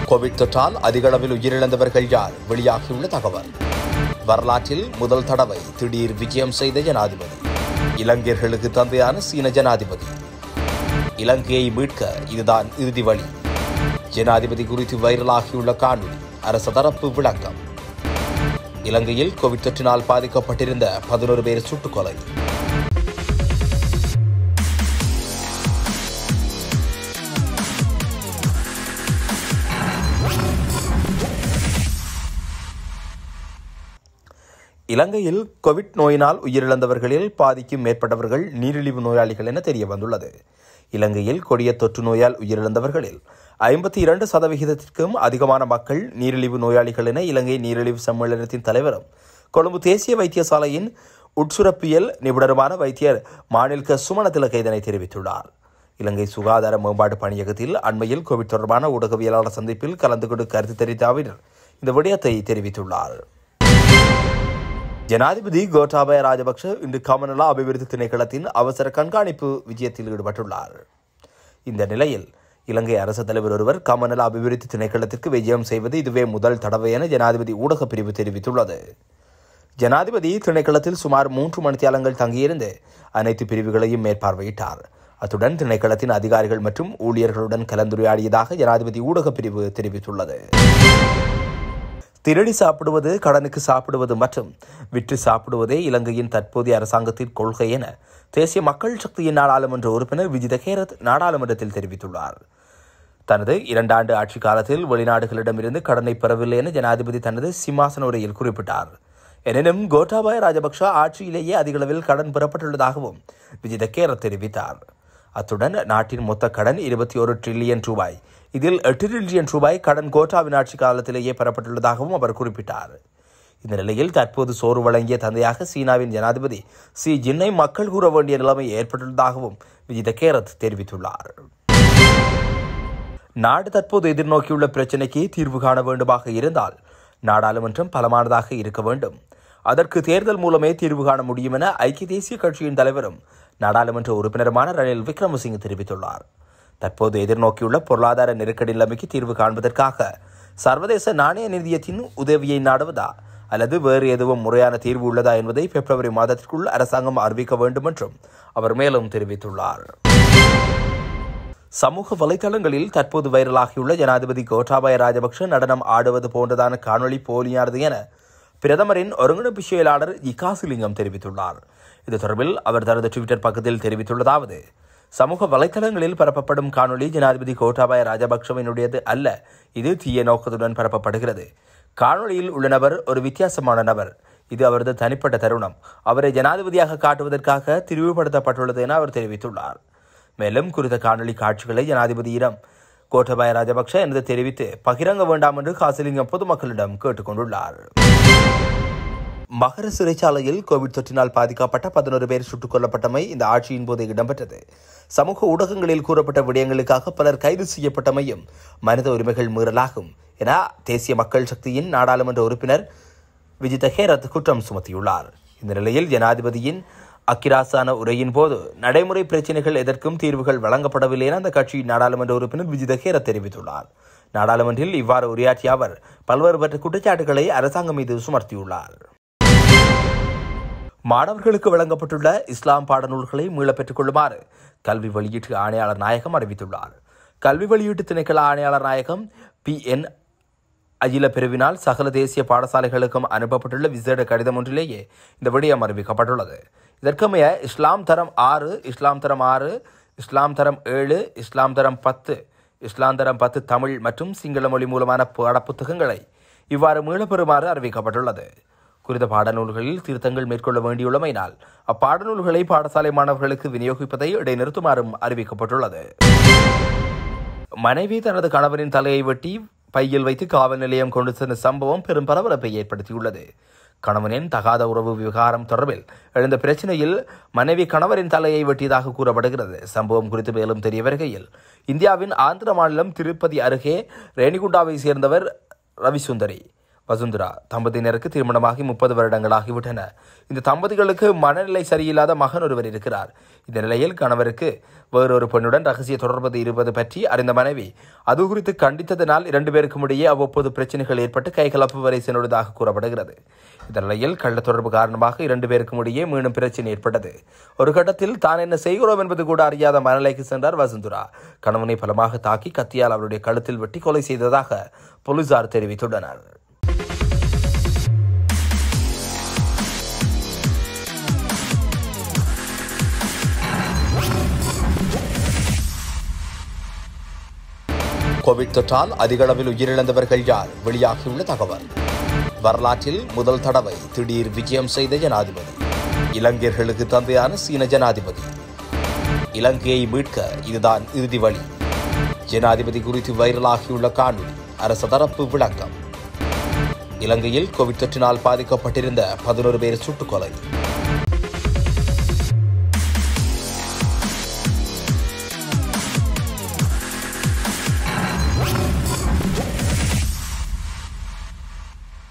Covid தொற்றால் அதிக அளவில் உயிரிழந்தவர்கள் யார் வெளியாகியுள்ள தகவல் வரலாற்றில் முதல் தடவை திடீர் விஜயம் செய்த ஜனாதிபதி இலங்கையர்களுக்கு தந்தையான சீன ஜனாதிபதி இலங்கையை மீட்க இதுதான் இறுதி வழி ஜனாதிபதி குறித்து வைரலாகியுள்ள காணொலி அரசு தரப்பு விளக்கம் இலங்கையில் கோவிட் தொற்றினால் பாதிக்கப்பட்டிருந்த பதினோரு பேர் சுட்டுக்கொலை இலங்கையில் கோவிட் நோயினால் உயிரிழந்தவர்களில் பாதிக்கும் மேற்பட்டவர்கள் நீரிழிவு நோயாளிகள் என தெரிய வந்துள்ளது இலங்கையில் கொடிய தொற்று நோயால் உயிரிழந்தவர்களில் ஐம்பத்தி இரண்டு சதவிகிதத்திற்கும் அதிகமான மக்கள் நீரிழிவு நோயாளிகள் என இலங்கை நீரிழிவு சம்மேளனத்தின் தலைவரும் கொழும்பு தேசிய வைத்தியசாலையின் உட்சுரப்பியல் நிபுணருமான வைத்தியர் மாநில்க சுமணத்திலக இதனை தெரிவித்துள்ளார் இலங்கை சுகாதார மேம்பாட்டு பணியகத்தில் அண்மையில் கோவிட் தொடர்பான ஊடகவியலாளர் சந்திப்பில் கலந்து கொண்டு கருத்து தெரிவித்த அவர் இந்த விடயத்தை தெரிவித்துள்ளார் ஜனாதிபதி கோட்டாபய ராஜபக்ஷ இன்று கமநல அபிவிருத்தி திணைக்களத்தின் அவசர கண்காணிப்பு விஜயத்தில் ஈடுபட்டுள்ளார் இந்த நிலையில் இலங்கை அரசு தலைவர் ஒருவர் கமநல அபிவிருத்தி திணைக்களத்திற்கு விஜயம் செய்வது இதுவே முதல் தடவை என ஜனாதிபதி ஊடகப் பிரிவு தெரிவித்துள்ளது ஜனாதிபதி திணைக்களத்தில் சுமார் மூன்று மணித்தியாலங்கள் தங்கியிருந்து அனைத்து பிரிவுகளையும் மேற்பார்வையிட்டார் அத்துடன் திணைக்களத்தின் அதிகாரிகள் மற்றும் ஊழியர்களுடன் கலந்துரையாடியதாக ஜனாதிபதி ஊடகப் பிரிவு தெரிவித்துள்ளது திருடி சாப்பிடுவது கடனுக்கு சாப்பிடுவது மற்றும் விற்று சாப்பிடுவதே இலங்கையின் தற்போதைய அரசாங்கத்தின் கொள்கை என தேசிய மக்கள் சக்தியின் நாடாளுமன்ற உறுப்பினர் விஜித கேரத் நாடாளுமன்றத்தில் தெரிவித்துள்ளார் தனது இரண்டாண்டு ஆட்சி காலத்தில் வெளிநாடுகளிடமிருந்து கடனை பெறவில்லை என ஜனாதிபதி தனது சிம்மாசன உரையில் குறிப்பிட்டார் எனினும் கோட்டாபாய ராஜபக்ஷ ஆட்சியிலேயே அதிகளவில் கடன் பெறப்பட்டுள்ளதாகவும் விஜித கேரத் தெரிவித்தார் அத்துடன் நாட்டின் மொத்த கடன் இருபத்தி ஒரு டிரில்லியன் ரூபாய் இதில் எட்டு டிரில்லியன் ரூபாய் கடன் கோட்டாவின் ஆட்சி காலத்திலேயே பெறப்பட்டுள்ளதாகவும் அவர் குறிப்பிட்டார் இந்த நிலையில் தற்போது சோறு வழங்கிய தந்தையாக சீனாவின் ஜனாதிபதி சி ஜின்னை மக்கள் கூற வேண்டிய நிலைமை ஏற்பட்டுள்ளதாகவும் விஜித கேரத் தெரிவித்துள்ளார் நாடு தற்போது எதிர்நோக்கியுள்ள பிரச்சினைக்கு தீர்வு காண வேண்டுமாக இருந்தால் நாடாளுமன்றம் பலமானதாக இருக்க வேண்டும் அதற்கு தேர்தல் மூலமே தீர்வு காண முடியும் என ஐக்கிய தேசிய கட்சியின் தலைவரும் நாடாளுமன்ற உறுப்பினருமான ரணில் விக்ரமசிங்க தெரிவித்துள்ளார் தற்போது எதிர்நோக்கியுள்ள பொருளாதார நெருக்கடி நிலைமைக்கு தீர்வு காண்பதற்காக சர்வதேச நாணய நிதியத்தின் உதவியை நாடுவதா அல்லது வேறு எதுவும் முறையான தீர்வு உள்ளதா என்பதை பிப்ரவரி மாதத்திற்குள் அரசாங்கம் அறிவிக்க வேண்டும் என்றும் அவர் மேலும் தெரிவித்துள்ளார் சமூக வலைதளங்களில் தற்போது வைரலாகியுள்ள ஜனாதிபதி கோட்டாபய ராஜபக்ஷ நடனம் ஆடுவது போன்றதான காணொளி போலியானது என பிரதமரின் ஒருங்கிணைப்பு செயலாளர் இகாசிலிங்கம் தெரிவித்துள்ளார் இது தொடர்பில் அவர் தனது ட்விட்டர் பக்கத்தில் தெரிவித்துள்ளதாவது சமூக வலைதளங்களில் பரப்பப்படும் காணொளி ஜனாதிபதி கோட்டாபாய ராஜபக்சவினுடையது அல்ல இது தீய நோக்கத்துடன் பரப்பப்படுகிறது காணொளியில் உள்ள நபர் ஒரு வித்தியாசமான நபர் இது அவரது தனிப்பட்ட தருணம் அவரை ஜனாதிபதியாக காட்டுவதற்காக திரிவுபடுத்தப்பட்டுள்ளது என அவர் தெரிவித்துள்ளார் மேலும் குறித்த காணொளி காட்சிகளை ஜனாதிபதியிடம் கோட்டபாய ராஜபக்ஷ எனது தெரிவித்து பகிரங்க வேண்டாம் என்று காசிலிங்கம் பொதுமக்களிடம் கேட்டுக்கொண்டுள்ளார் மகர சிறைச்சாலையில் கோவிட் தொற்றினால் பாதிக்கப்பட்ட பதினோரு பேர் சுட்டுக் கொல்லப்பட்டமை இந்த ஆட்சியின் போது இடம்பெற்றது சமூக ஊடகங்களில் கூறப்பட்ட விடயங்களுக்காக பலர் கைது செய்யப்பட்டமையும் மனித உரிமைகள் மீறலாகும் என தேசிய மக்கள் சக்தியின் நாடாளுமன்ற உறுப்பினர் விஜித ஹேரத் குற்றம் சுமத்தியுள்ளார் இந்த நிலையில் ஜனாதிபதியின் அக்கிராசான உரையின் போது நடைமுறை பிரச்சினைகள் எதற்கும் தீர்வுகள் வழங்கப்படவில்லை என அந்த கட்சியின் நாடாளுமன்ற உறுப்பினர் விஜித ஹேரத் தெரிவித்துள்ளார் நாடாளுமன்றில் இவ்வாறு உரையாற்றிய அவர் பல்வேறுபட்ட குற்றச்சாட்டுகளை அரசாங்கம் மீது சுமர்த்தியுள்ளார் மாணவர்களுக்கு வழங்கப்பட்டுள்ள இஸ்லாம் பாடநூல்களை மீளப் பெற்றுக் கொள்ளுமாறு கல்வி வெளியீட்டு ஆணையாளர் நாயகம் அறிவித்துள்ளார் கல்வி வெளியீட்டு திணைக்கள ஆணையாளர் நாயகம் பி என் அகில பிரிவினால் சகல தேசிய பாடசாலைகளுக்கும் அனுப்பப்பட்டுள்ள விசேட கடிதம் ஒன்றிலேயே இந்த விடயம் அறிவிக்கப்பட்டுள்ளது இதற்கமைய இஸ்லாம் தரம் ஆறு இஸ்லாம் தரம் ஆறு இஸ்லாம் தரம் ஏழு இஸ்லாம் தரம் பத்து இஸ்லாம் தரம் பத்து தமிழ் மற்றும் சிங்கள மொழி மூலமான பாடப்புத்தகங்களை இவ்வாறு மீளப்பெறுமாறு அறிவிக்கப்பட்டுள்ளது குறித்த பாடநூல்களில் திருத்தங்கள் மேற்கொள்ள வேண்டியுள்ளமையினால் அப்பாடநூல்களை பாடசாலை மாணவர்களுக்கு விநியோகிப்பதை இடைநிறுத்துமாறும் அறிவிக்கப்பட்டுள்ளது மனைவி தனது கணவரின் தலையை வெட்டி பையில் வைத்து காவல் நிலையம் கொண்டு சென்ற சம்பவம் பெரும் பரபரப்பை ஏற்படுத்தியுள்ளது கணவனின் தகாத உறவு விவகாரம் தொடர்பில் எழுந்த பிரச்சனையில் மனைவி கணவரின் தலையை வெட்டியதாக கூறப்படுகிறது சம்பவம் குறித்து மேலும் தெரிய வருகையில் இந்தியாவின் ஆந்திர மாநிலம் திருப்பதி அருகே ரேணிகுண்டாவை சேர்ந்தவர் ரவிசுந்தரி வசுந்தரா தம்பதியினருக்கு திருமணமாகி முப்பது வருடங்களாகிவிட்டன இந்த தம்பதிகளுக்கு மனநிலை சரியில்லாத மகன் ஒருவர் இருக்கிறார் இந்த நிலையில் கணவருக்கு வேறொரு பெண்ணுடன் ரகசிய தொடர்பது இருப்பது பற்றி அறிந்த மனைவி அது குறித்து கண்டித்ததனால் இரண்டு பேருக்கும் இடையே அவ்வப்போது பிரச்சனைகள் ஏற்பட்டு கைகலப்பு வரை சென்றுள்ளதாக கூறப்படுகிறது இந்த நிலையில் கள்ள தொடர்பு காரணமாக இரண்டு பேருக்கும் இடையே மீண்டும் பிரச்சனை ஏற்பட்டது ஒரு கட்டத்தில் தான் என்ன செய்கிறோம் என்பது கூட அறியாத மனநிலைக்கு சென்றார் வசுந்தரா கணவனை பலமாக தாக்கி கத்தியால் அவருடைய கழுத்தில் வெட்டி கொலை செய்ததாக போலீசார் தெரிவித்துள்ளனர் கோவிட் தொற்றால் அதிக அளவில் உயிரிழந்தவர்கள் யார் வெளியாகியுள்ள தகவல் வரலாற்றில் முதல் தடவை திடீர் விஜயம் செய்த ஜனாதிபதி இலங்கையர்களுக்கு தந்தையான சீன ஜனாதிபதி இலங்கையை மீட்க இதுதான் இறுதி வழி ஜனாதிபதி குறித்து வைரலாகியுள்ள காணொலி அரசு தரப்பு விளக்கம் இலங்கையில் கோவிட் தொற்றினால் பாதிக்கப்பட்டிருந்த பதினோரு பேர் சுட்டுக்கொலை